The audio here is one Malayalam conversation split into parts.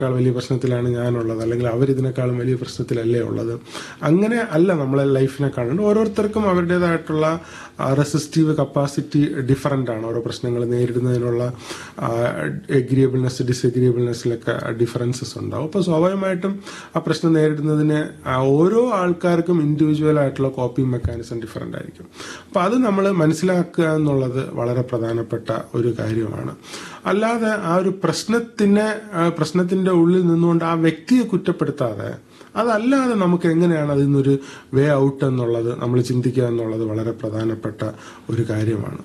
ക്കാൾ വലിയ പ്രശ്നത്തിലാണ് ഞാനുള്ളത് അല്ലെങ്കിൽ അവരിതിനേക്കാളും വലിയ പ്രശ്നത്തിലല്ലേ ഉള്ളത് അങ്ങനെ അല്ല നമ്മളെ ലൈഫിനെ കാണുന്നത് ഓരോരുത്തർക്കും അവരുടേതായിട്ടുള്ള റെസിസ്റ്റീവ് കപ്പാസിറ്റി ഡിഫറൻ്റ് ആണ് ഓരോ പ്രശ്നങ്ങൾ നേരിടുന്നതിനുള്ള എഗ്രിയബിൾനെസ് ഡിസഗ്രിയബിൾനെസ്സിലൊക്കെ ഡിഫറൻസസ് ഉണ്ടാവും അപ്പോൾ സ്വാഭാവികമായിട്ടും ആ പ്രശ്നം നേരിടുന്നതിന് ആ ഓരോ ആൾക്കാർക്കും ഇൻഡിവിജ്വൽ ആയിട്ടുള്ള കോപ്പിംഗ് മെക്കാനിസം ഡിഫറൻ്റ് ആയിരിക്കും അപ്പോൾ അത് നമ്മൾ മനസ്സിലാക്കുക എന്നുള്ളത് വളരെ പ്രധാനപ്പെട്ട ഒരു കാര്യമാണ് അല്ലാതെ ആ ഒരു പ്രശ്നത്തിനെ ആ പ്രശ്നത്തിന്റെ ഉള്ളിൽ നിന്നുകൊണ്ട് ആ വ്യക്തിയെ കുറ്റപ്പെടുത്താതെ അതല്ലാതെ നമുക്ക് എങ്ങനെയാണ് അതിൽ നിന്നൊരു വേ ഔട്ട് എന്നുള്ളത് നമ്മൾ ചിന്തിക്കുക എന്നുള്ളത് വളരെ പ്രധാനപ്പെട്ട ഒരു കാര്യമാണ്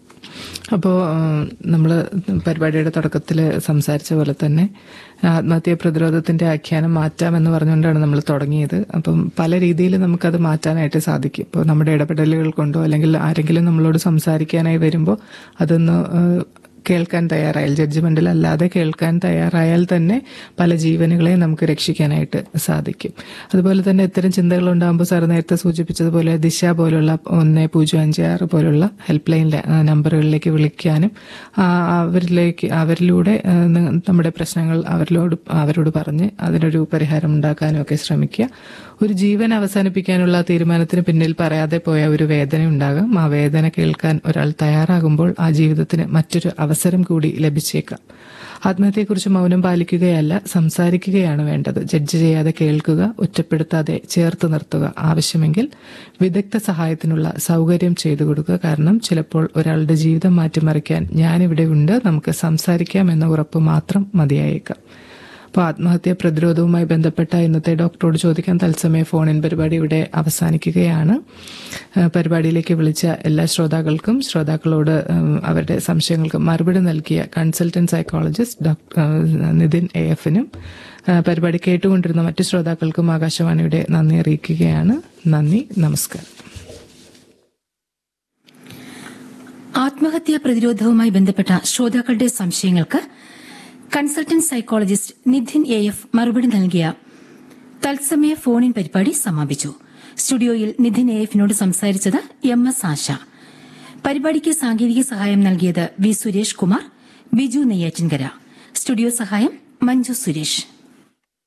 അപ്പോൾ നമ്മൾ പരിപാടിയുടെ തുടക്കത്തിൽ സംസാരിച്ച പോലെ തന്നെ ആത്മഹത്യാ പ്രതിരോധത്തിന്റെ ആഖ്യാനം മാറ്റാമെന്ന് പറഞ്ഞുകൊണ്ടാണ് നമ്മൾ തുടങ്ങിയത് അപ്പം പല രീതിയിൽ നമുക്കത് മാറ്റാനായിട്ട് സാധിക്കും ഇപ്പോൾ നമ്മുടെ ഇടപെടലുകൾ കൊണ്ടോ അല്ലെങ്കിൽ ആരെങ്കിലും നമ്മളോട് സംസാരിക്കാനായി വരുമ്പോൾ അതൊന്ന് ഏഹ്, കേൾക്കാൻ തയ്യാറായാൽ ജഡ്ജ്മെന്റിൽ അല്ലാതെ കേൾക്കാൻ തയ്യാറായാൽ തന്നെ പല ജീവനുകളെ നമുക്ക് രക്ഷിക്കാനായിട്ട് സാധിക്കും അതുപോലെ തന്നെ ഇത്തരം ചിന്തകൾ ഉണ്ടാകുമ്പോൾ സാർ നേരത്തെ സൂചിപ്പിച്ചതുപോലെ ദിശ പോലുള്ള ഒന്ന് പൂജ്യം അഞ്ച് ആറ് പോലുള്ള ഹെൽപ്പ് ലൈൻ നമ്പറുകളിലേക്ക് വിളിക്കാനും ആ, അവരിലേക്ക് അവരിലൂടെ ആ, ന- നമ്മുടെ പ്രശ്നങ്ങൾ അവരിലോട് അവരോട് പറഞ്ഞ് അതിനൊരു പരിഹാരം ഉണ്ടാക്കാനും ഒക്കെ ശ്രമിക്കുക ഒരു ജീവൻ അവസാനിപ്പിക്കാനുള്ള തീരുമാനത്തിന് പിന്നിൽ പറയാതെ പോയ ഒരു വേദന ഉണ്ടാകാം ആ വേദന കേൾക്കാൻ ഒരാൾ തയ്യാറാകുമ്പോൾ ആ ജീവിതത്തിന് മറ്റൊരു അവസരം കൂടി ലഭിച്ചേക്കാം ആത്മഹത്യയെക്കുറിച്ച് മൗനം പാലിക്കുകയല്ല സംസാരിക്കുകയാണ് വേണ്ടത് ജഡ്ജ് ചെയ്യാതെ കേൾക്കുക ഒറ്റപ്പെടുത്താതെ ചേർത്ത് നിർത്തുക ആവശ്യമെങ്കിൽ വിദഗ്ധ സഹായത്തിനുള്ള സൗകര്യം ചെയ്തു കൊടുക്കുക കാരണം ചിലപ്പോൾ ഒരാളുടെ ജീവിതം മാറ്റിമറിക്കാൻ ഞാനിവിടെ ഉണ്ട് നമുക്ക് സംസാരിക്കാം എന്ന ഉറപ്പ് മാത്രം മതിയായേക്കാം അപ്പോൾ ആത്മഹത്യാ പ്രതിരോധവുമായി ബന്ധപ്പെട്ട ഇന്നത്തെ ഡോക്ടറോട് ചോദിക്കാൻ തത്സമയ ഫോണിൻ പരിപാടി ഇവിടെ അവസാനിക്കുകയാണ് ആ, പരിപാടിയിലേക്ക് വിളിച്ച എല്ലാ ശ്രോതാക്കൾക്കും ശ്രോതാക്കളോട് ഉം, അവരുടെ സംശയങ്ങൾക്ക് മറുപടി നൽകിയ consultant psychologist doctor Nithin A എഫിനും പരിപാടി കേട്ടുകൊണ്ടിരുന്ന മറ്റു ശ്രോതാക്കൾക്കും ആകാശവാണിയുടെ നന്ദി അറിയിക്കുകയാണ് നന്ദി നമസ്കാരം ആത്മഹത്യാ പ്രതിരോധവുമായി ബന്ധപ്പെട്ട ശ്രോതാക്കളുടെ സംശയങ്ങൾക്ക് consultant psychologist Nidhin A F മറുപടി നൽകിയ തത്സമയ ഫോണിൻ പരിപാടി സമാപിച്ചു സ്റ്റുഡിയോയിൽ നിധിൻ എ എഫിനോട് സംസാരിച്ചത് എം എസ് ആശ പരിപാടിക്ക് സാങ്കേതിക സഹായം നൽകിയത് വി സുരേഷ് കുമാർ ബിജു നെയ്യാറ്റിൻകര സ്റ്റുഡിയോ സഹായം മഞ്ജു സുരേഷ്